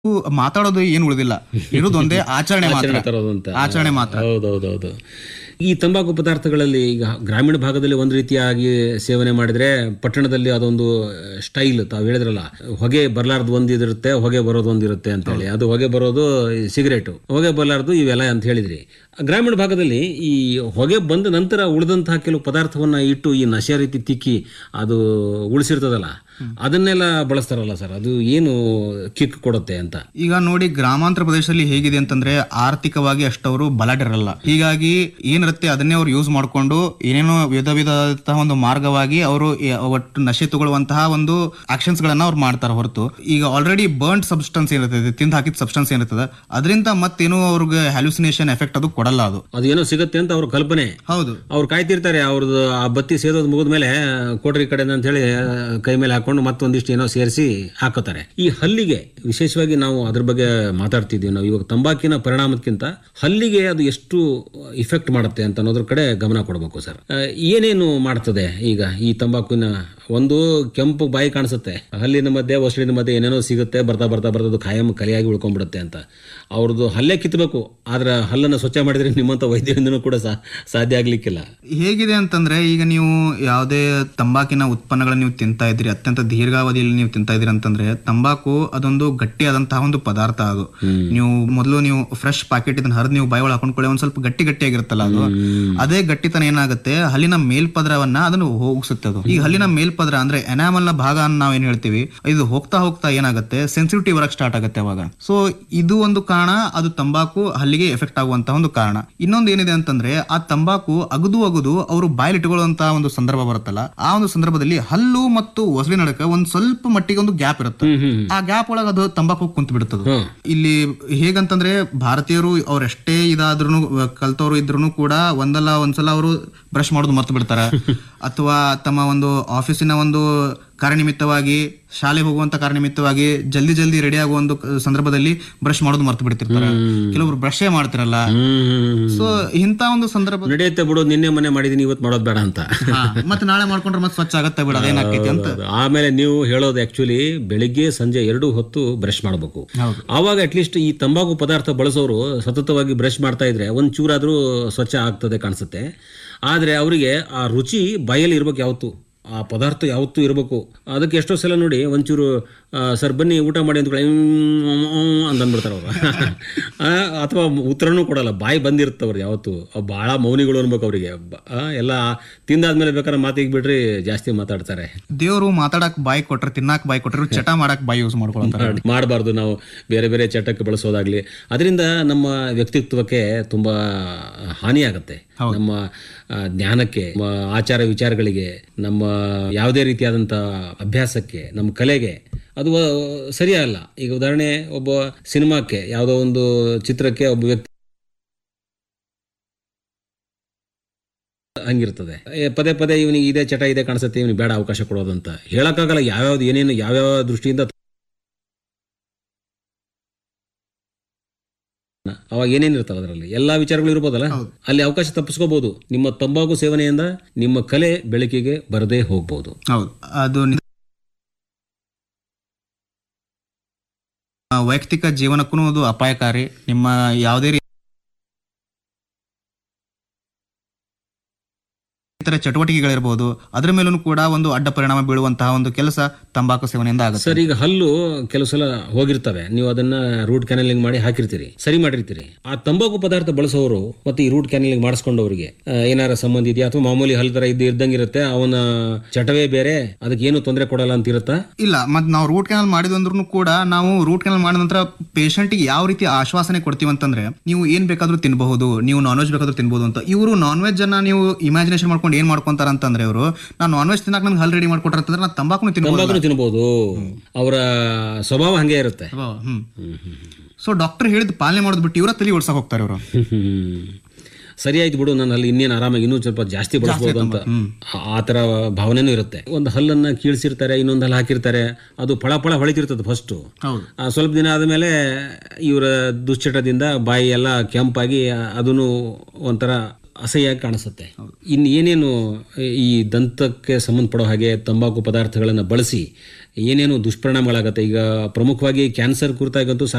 ಮಾತಾಡೋದು ಏನು ಉಳಿದಿಲ್ಲ ಇರೋದು ಒಂದೇ ಆಚರಣೆ ಮಾತ್ರ ಆಚರಣೆ ತರೋದು ಅಂತ ಆಚರಣೆ ಮಾತ್ರ ಹೌದೌದೌದು ಈ ತಂಬಾಕು ಪದಾರ್ಥಗಳಲ್ಲಿ ಈಗ ಗ್ರಾಮೀಣ ಭಾಗದಲ್ಲಿ ಒಂದು ರೀತಿಯಾಗಿ ಸೇವನೆ ಮಾಡಿದ್ರೆ ಪಟ್ಟಣದಲ್ಲಿ ಅದೊಂದು ಸ್ಟೈಲ್ ತಾವು ಹೇಳಿದ್ರಲ್ಲ ಹೊಗೆ ಬರಲಾರ್ದು ಒಂದು ಇದಿರುತ್ತೆ ಹೊಗೆ ಬರೋದು ಒಂದು ಇರುತ್ತೆ ಅಂತ ಹೇಳಿ ಅದು ಹೊಗೆ ಬರೋದು ಸಿಗರೇಟು ಹೊಗೆ ಬರಲಾರ್ದು ಇವೆಲ್ಲ ಅಂತ ಹೇಳಿದ್ರಿ ಗ್ರಾಮೀಣ ಭಾಗದಲ್ಲಿ ಈ ಹೊಗೆ ಬಂದ ನಂತರ ಉಳಿದಂತಹ ಕೆಲವು ಪದಾರ್ಥವನ್ನ ಇಟ್ಟು ಈ ನಶೆ ರೀತಿ ತಿಕ್ಕಿ ಅದು ಉಳಿಸಿರ್ತದಲ್ಲ ಅದನ್ನೆಲ್ಲ ಬಳಸ್ತಾರಲ್ಲ ಸರ್ ಅದು ಏನು ಕಿಕ್ ಕೊಡುತ್ತೆ ಅಂತ ಈಗ ನೋಡಿ ಗ್ರಾಮಾಂತರ ಪ್ರದೇಶದಲ್ಲಿ ಹೇಗಿದೆ ಅಂತಂದ್ರೆ ಆರ್ಥಿಕವಾಗಿ ಅಷ್ಟವರು ಬಲಾಢ್ಯರಲ್ಲ ಹೀಗಾಗಿ ಏನಿರುತ್ತೆ ಅದನ್ನೇ ಅವ್ರು ಯೂಸ್ ಮಾಡ್ಕೊಂಡು ಏನೇನೋ ವಿಧ ವಿಧದ ಒಂದು ಮಾರ್ಗವಾಗಿ ಅವರು ಒಟ್ಟು ನಶೆ ತಗೊಳ್ಳುವಂತಹ ಒಂದು ಆಕ್ಷನ್ಸ್ ಗಳನ್ನ ಅವ್ರು ಮಾಡ್ತಾರೆ ಹೊರತು ಈಗ ಆಲ್ರೆಡಿ ಬರ್ನ್ಡ್ ಸಬ್ಸ್ಟೆನ್ಸ್ ಏನಿರ್ತದೆ ತಿಂದು ಹಾಕಿದ ಸಬ್ಸ್ಟೆನ್ಸ್ ಏನಿರ್ತದೆ ಅದರಿಂದ ಮತ್ತೇನು ಅವ್ರಿಗೆ ಹ್ಯಾಲ್ಯೂಸಿನೇಷನ್ ಎಫೆಕ್ಟ್ ಅದು ಕೊಡಲ್ಲ ಅದು ಅದು ಏನೋ ಸಿಗುತ್ತೆ ಅಂತ ಅವ್ರ ಕಲ್ಪನೆ ಹೌದು ಅವ್ರು ಕಾಯ್ತಿರ್ತಾರೆ ಅವ್ರದ್ದು ಆ ಬತ್ತಿ ಸೇದೋದು ಮುಗಿದ್ಮೇಲೆ ಕೋಟ್ರಿ ಕಡೆ ಅಂತ ಹೇಳಿ ಕೈ ಮೇಲೆ ಹಾಕೊಂಡು ಮತ್ತೊಂದಿಷ್ಟು ಏನೋ ಸೇರಿಸಿ ಹಾಕೋತಾರೆ ಈ ಹಲ್ಲಿಗೆ ವಿಶೇಷವಾಗಿ ನಾವು ಅದ್ರ ಬಗ್ಗೆ ಮಾತಾಡ್ತಿದ್ದೀವಿ ನಾವು ಇವಾಗ ತಂಬಾಕಿನ ಪರಿಣಾಮಕ್ಕಿಂತ ಹಲ್ಲಿಗೆ ಅದು ಎಷ್ಟು ಇಫೆಕ್ಟ್ ಮಾಡುತ್ತೆ ಅಂತ ಅನ್ನೋದ್ರ ಕಡೆ ಗಮನ ಕೊಡಬೇಕು ಸರ್ ಆ, ಏನೇನು ಮಾಡ್ತದೆ ಈಗ ಈ ತಂಬಾಕುವಿನ ಒಂದು ಕೆಂಪು ಬಾಯಿ ಕಾಣಿಸುತ್ತೆ ಹಲ್ಲಿನ ಮಧ್ಯೆ ಒಸಳಿನ ಮಧ್ಯೆ ಏನೇನೋ ಸಿಗುತ್ತೆ ಬರ್ತಾ ಬರ್ತಾ ಬರ್ತಾ ಅದು ಕಾಯಂ ಕಲಿಯಾಗಿ ಉಳ್ಕೊಂಡ್ಬಿಡುತ್ತೆ ಅಂತ ಅವ್ರದ್ದು ಹಲ್ಲೇ ಕಿತ್ತಬೇಕು ಆದ್ರೆ ಹಲ್ಲನ್ನು ಸ್ವಚ್ಛ ಮಾಡಿದ್ರೆ ನಿಮ್ಮಂಥ ವೈದ್ಯರಿಂದನೂ ಕೂಡ ಸಾ ಸಾಧ್ಯ ಆಗ್ಲಿಕ್ಕಿಲ್ಲ ಹೇಗಿದೆ ಅಂತಂದ್ರೆ ಈಗ ನೀವು ಯಾವುದೇ ತಂಬಾಕಿನ ಉತ್ಪನ್ನಗಳನ್ನ ನೀವು ತಿಂತಾ ಇದ್ರಿ ಅತ್ಯಂತ ದೀರ್ಘಾವಧಿಯಲ್ಲಿ ನೀವು ತಿಂತಾ ಇದ್ರಿ ಅಂತಂದ್ರೆ ತಂಬಾಕು ಅದೊಂದು ಗಟ್ಟಿಯಾದಂತಹ ಒಂದು ಪದಾರ್ಥ ಅದು ನೀವು ಮೊದಲು ನೀವು ಫ್ರೆಶ್ ಪ್ಯಾಕೆಟ್ ಇದನ್ನ ಹರಿದು ನೀವು ಬಾಯಿ ಒಳಗೆ ಹಾಕೊಂಡ್ಕೊಳ್ಳಿ ಒಂದ್ ಸ್ವಲ್ಪ ಗಟ್ಟಿ ಗಟ್ಟಿಯಾಗಿರುತ್ತಲ್ಲ ಅದು ಅದೇ ಗಟ್ಟಿತನ ಏನಾಗುತ್ತೆ ಹಲ್ಲಿನ ಮೇಲ್ಪದರವನ್ನ ಅದನ್ನು ಹೋಗಿಸುತ್ತೆ ಅದು ಈ ಹಲ್ಲಿನ ಮೇಲ್ಪದರ ಅಂದ್ರೆ ಎನಾಮಲ್ ನ ಭಾಗ ಅಂತ ನಾವ್ ಏನ್ ಹೇಳ್ತೀವಿ ಇದು ಹೋಗ್ತಾ ಹೋಗ್ತಾ ಏನಾಗುತ್ತೆ ಸೆನ್ಸಿಟಿವ್ ಬರಕ್ ಸ್ಟಾರ್ಟ್ ಆಗುತ್ತೆ ಅವಾಗ ಸೊ ಇದು ಒಂದು ಕಾರಣ ಅದು ತಂಬಾಕು ಹಲ್ಲಿಗೆ ಎಫೆಕ್ಟ್ ಆಗುವಂತಹ ಒಂದು ಕಾರಣ ಇನ್ನೊಂದು ಏನಿದೆ ಅಂತಂದ್ರೆ ಆ ತಂಬಾಕು ಅಗದು ಅಗದು ಅವರು ಬಾಯಲ್ಲಿ ಇಟ್ಕೊಳ್ಳುವಂತಹ ಒಂದು ಸಂದರ್ಭ ಬರುತ್ತಲ್ಲ ಆ ಒಂದು ಸಂದರ್ಭದಲ್ಲಿ ಹಲ್ಲು ಮತ್ತು ಒಸಲಿ ನಡಕ ಒಂದ್ ಸ್ವಲ್ಪ ಮಟ್ಟಿಗೆ ಒಂದು ಗ್ಯಾಪ್ ಇರುತ್ತೆ ಆ ಗ್ಯಾಪ್ ಒಳಗೆ ಅದು ತಂಬಾಕು ಕುಂತು ಬಿಡುತ್ತದೆ ಇಲ್ಲಿ ಹೇಗಂತಂದ್ರೆ ಭಾರತೀಯರು ಅವ್ರೆಷ್ಟೇ ಇದಾದ್ರೂ ಕಲ್ತವ್ರು ಇದ್ರು ಕೂಡ ಒಂದಲ್ಲ ಒಂದ್ಸಲ ಅವರು ಬ್ರಷ್ ಮಾಡೋದು ಮರ್ತು ಬಿಡ್ತಾರೆ ಅಥವಾ ತಮ್ಮ ಒಂದು ಆಫೀಸಿನ ಒಂದು ಕಾರ್ಯನಿಮಿತ್ತವಾಗಿ ಶಾಲೆ ಹೋಗುವಂತ ಕಾರ್ಯನಿಮಿತ್ತವಾಗಿ ಜಲ್ದಿ ಜಲ್ದಿ ರೆಡಿ ಆಗುವ ಒಂದು ಕ- ಸಂದರ್ಭದಲ್ಲಿ ಬ್ರಷ್ ಮಾಡೋದು ಮರ್ತು ಬಿಡ್ತಿರ್ತಾರೆ ಕೆಲವರು ಬ್ರಷೇ ಮಾಡ್ತಿರಲ್ಲ ಹ್ಮ್ ಸೊ ಇಂತ ಒಂದು ಸಂದರ್ಭ ನಡೆಯುತ್ತೆ ಬಿಡು ನಿನ್ನೆ ಮನೆ ಮಾಡಿದೀನಿ ಇವತ್ತು ಮಾಡೋದು ಬೇಡ ಅಂತ ಹಾ, ಮತ್ತೆ ನಾಳೆ ಮಾಡ್ಕೊಂಡ್ರೆ ಮತ್ತೆ ಸ್ವಚ್ಛ ಆಗತ್ತೆ ಬಿಡ ಅದೇನಾಗ್ತೈತಿ ಅಂತ ಹೌದು. ಆಮೇಲೆ ನೀವು ಹೇಳೋದು ಆಕ್ಚುಲಿ ಬೆಳಿಗ್ಗೆ ಸಂಜೆ ಎರಡು ಹೊತ್ತು ಬ್ರಷ್ ಮಾಡಬೇಕು ಹೌದು. ಆವಾಗ ಅಟ್ಲೀಸ್ಟ್ ಈ ತಂಬಾಕು ಪದಾರ್ಥ ಬಳಸೋರು ಸತತವಾಗಿ ಬ್ರಷ್ ಮಾಡ್ತಾ ಇದ್ರೆ ಒಂದ್ ಚೂರಾದ್ರೂ ಸ್ವಚ್ಛ ಆಗ್ತದೆ ಕಾಣಿಸುತ್ತೆ ಆದ್ರೆ ಅವರಿಗೆ ಆ ರುಚಿ ಬಾಯಲ್ಲಿ ಇರ್ಬೇಕು ಯಾವತ್ತು ಆ ಪದಾರ್ಥ ಯಾವತ್ತೂ ಇರಬೇಕು ಅದಕ್ಕೆ ಎಷ್ಟೋ ಸಲ ನೋಡಿ ಒಂಚೂರು ಸರ್ ಬನ್ನಿ ಊಟ ಮಾಡಿ ಅಂತ ಅಂತ ಅಂದ್ಬಿಡ್ತಾರೆ ಅವರು ಅಥವಾ ಉತ್ತರನೂ ಕೊಡಲ್ಲ ಬಾಯಿ ಬಂದಿರ್ತವ್ರು ಯಾವತ್ತು ಅವ್ ಭಾಳ ಮೌನಿಗಳು ಅನ್ಬೇಕು ಅವರಿಗೆ ಎಲ್ಲ ತಿಂದಾದ್ಮೇಲೆ ಬೇಕಾದ್ರೆ ಮಾತಿಗೆ ಬಿಡ್ರಿ ಜಾಸ್ತಿ ಮಾತಾಡ್ತಾರೆ ದೇವರು ಮಾತಾಡಕ್ ಬಾಯಿ ಕೊಟ್ರೆ ತಿನ್ನಾಕ್ ಬಾಯಿ ಕೊಟ್ರೆ ಇವ್ರು ಚಟ ಮಾಡಕ್ ಬಾಯಿ ಯೂಸ್ ಮಾಡ್ಕೊಳ್ತಾರೆ ಮಾಡಬಾರ್ದು ನಾವು ಬೇರೆ ಬೇರೆ ಚಟಕ್ಕೆ ಬಳಸೋದಾಗ್ಲಿ ಅದರಿಂದ ನಮ್ಮ ವ್ಯಕ್ತಿತ್ವಕ್ಕೆ ತುಂಬಾ ಹಾನಿಯಾಗತ್ತೆ ನಮ್ಮ ಆ, ಜ್ಞಾನಕ್ಕೆ ನಮ್ಮ ಆಚಾರ ವಿಚಾರಗಳಿಗೆ ನಮ್ಮ ಯಾವುದೇ ರೀತಿಯಾದಂಥ ಅಭ್ಯಾಸಕ್ಕೆ ನಮ್ಮ ಕಲೆಗೆ ಅದು ಆ, ಸರಿಯಲ್ಲ ಈಗ ಉದಾಹರಣೆ ಒಬ್ಬ ಸಿನಿಮಾಕ್ಕೆ ಯಾವುದೋ ಒಂದು ಚಿತ್ರಕ್ಕೆ ಒಬ್ಬ ವ್ಯಕ್ತಿ ಹಂಗಿರ್ತದೆ ಏ, ಪದೇ ಪದೇ ಇವನಿಗೆ ಇದೇ ಚಟ ಇದೆ ಕಾಣಿಸುತ್ತೆ ಇವನಿಗೆ ಬೇಡ ಅವಕಾಶ ಕೊಡೋದಂತ ಹೇಳಕ್ಕಾಗಲ್ಲ ಯಾವ್ಯಾವ್ದು ಏನೇನು ಯಾವ್ಯಾವ ದೃಷ್ಟಿಯಿಂದ ಅವಾಗ ಏನೇನು ಇರ್ತಲ್ಲ ಅದರಲ್ಲಿ ಎಲ್ಲಾ ವಿಚಾರಗಳು ಇರ್ಬೋದಲ್ಲ ಅಲ್ಲಿ ಅವಕಾಶ ತಪ್ಪಿಸ್ಕೋಬಹುದು ನಿಮ್ಮ ತಂಬಾಕು ಸೇವನೆಯಿಂದ ನಿಮ್ಮ ಕಲೆ ಬೆಳಕಿಗೆ ಬರದೇ ಹೋಗ್ಬೋದು ಹೌದು ಅದು ನಿ- ಆ, ವೈಯಕ್ತಿಕ ಜೀವನಕ್ಕೂ ಅದು ಅಪಾಯಕಾರಿ ನಿಮ್ಮ ಯಾವುದೇ ರೀ- ಇತರ ಚಟುವಟಿಕೆಗಳಿರ್ಬೋದು ಅದ್ರ ಮೇಲೂ ಕೂಡ ಒಂದು ಅಡ್ಡ ಪರಿಣಾಮ ಬೀಳುವಂತಹ ಒಂದು ಕೆಲಸ ತಂಬಾಕು ಸೇವನೆಯಿಂದ ಆಗುತ್ತೆ ಸರ್ ಈಗ ಹಲ್ಲು ಕೆಲವು ಸಲ ಹೋಗಿರ್ತವೆ ನೀವು ಅದನ್ನ ರೂಟ್ ಕ್ಯಾನಲಿಂಗ್ ಮಾಡಿ ಹಾಕಿರ್ತೀರಿ ಸರಿ ಮಾಡಿರ್ತೀರಿ ಆ ತಂಬಾಕು ಪದಾರ್ಥ ಬಳಸೋರು ಮತ್ತೆ ಈ ರೂಟ್ ಕ್ಯಾನಲಿಂಗ್ ಮಾಡಿಸ್ಕೊಂಡವರಿಗೆ ಆ, ಏನಾರ ಸಂಬಂಧ ಇದೆಯಾ ಅಥವಾ ಮಾಮೂಲಿ ಹಲ್ ತರ ಇದ್ದು ಇದ್ದಂಗಿರುತ್ತೆ ಅವನ ಚಟವೇ ಬೇರೆ ಅದಕ್ಕೆ ಏನು ತೊಂದರೆ ಕೊಡಲ್ಲ ಅಂತ ಇರುತ್ತಾ ಇಲ್ಲ ಮತ್ ನಾವು ರೂಟ್ ಕೆನಲ್ ಮಾಡಿದ್ವಂದ್ರೂ ಕೂಡ ನಾವು ರೂಟ್ ಕೆನಲ್ ಮಾಡಿದ ನಂತರ ಪೇಷಂಟ್ಗೆ ಯಾವ ರೀತಿ ಆಶ್ವಾಸನೆ ಕೊಡ್ತೀವಿ ಅಂತಂದ್ರೆ ನೀವು ಏನ್ ಬೇಕಾದ್ರೂ ತಿನ್ಬಹುದು ನೀವು ನಾನ್ ವೆಜ್ ಬೇಕಾದ್ರೂ ತಿನ್ಬಹುದು ಅಂತ ಇವರು ನಾನ್ ವೆಜ್ ಅನ್ನ ನೀವು ಇಮ್ಯಾಜಿನೇಷನ್ ಮಾಡ್ಕೊಂಡು ಏನ್ ಮಾಡ್ಕೊಂತಾರ ಅಂತಂದ್ರೆ ಇವರು ನಾನು ನಾನ್ ವೆಜ್ ತಿನ್ನಕ್ ನನ್ಗೆ ಹಲ್ ರೆಡಿ ಮಾಡ್ಕೊಟ್ರ ಅಂತಂದ್ರೆ ನಾನು ತಂಬಾಕು ತಿನ್ಬಹುದು ತಂಬಾಕು ತಿನ್ಬೋದು ಅವರ ಸ್ವಭಾವ ಹಂಗೆ ಇರುತ್ತೆ ಹ್ಮ್ ಸೊ ಡಾಕ್ಟರ್ ಹೇಳಿದ ಪಾಲನೆ ಮಾಡೋದು ಬಿಟ್ಟು ಇವರ ತಲೆ ಓಡ್ಸಕ್ ಹೋಗ್ತಾರೆ ಇವರು ಹ್ಮ್. ಸರಿ ಆಯ್ತು ಬಿಡು ನಾನು ಅಲ್ಲಿ ಇನ್ನೇನು ಆರಾಮಾಗಿ ಇನ್ನೂ ಸ್ವಲ್ಪ ಜಾಸ್ತಿ ಬಳಸ್ಬೋದು ಅಂತ ಆ- ಆ ಥರ ಭಾವನೆನೂ ಇರುತ್ತೆ ಒಂದು ಹಲ್ಲನ್ನ ಕೀಳ್ಸಿರ್ತಾರೆ ಇನ್ನೊಂದು ಹಲ್ಲು ಹಾಕಿರ್ತಾರೆ ಅದು ಫಳ ಫಳ ಹೊಳಿತಿರ್ತದೆ ಫಸ್ಟು ಹೌದು ಸ್ವಲ್ಪ ದಿನ ಆದಮೇಲೆ ಇವರ ದುಶ್ಚಟದಿಂದ ಬಾಯಿ ಎಲ್ಲ ಕೆಂಪಾಗಿ ಅದನ್ನು ಒಂಥರ ಅಸಹ್ಯವಾಗಿ ಕಾಣಿಸುತ್ತೆ ಇನ್ನು ಏನೇನು ಈ ದಂತಕ್ಕೆ ಸಂಬಂಧಪಡೋ ಹಾಗೆ ತಂಬಾಕು ಪದಾರ್ಥಗಳನ್ನು ಬಳಸಿ ಏನೇನು ದುಷ್ಪರಿಣಾಮಗಳಾಗುತ್ತೆ ಈಗ ಪ್ರಮುಖವಾಗಿ ಕ್ಯಾನ್ಸರ್ ಕುರಿತಾಗಂತೂ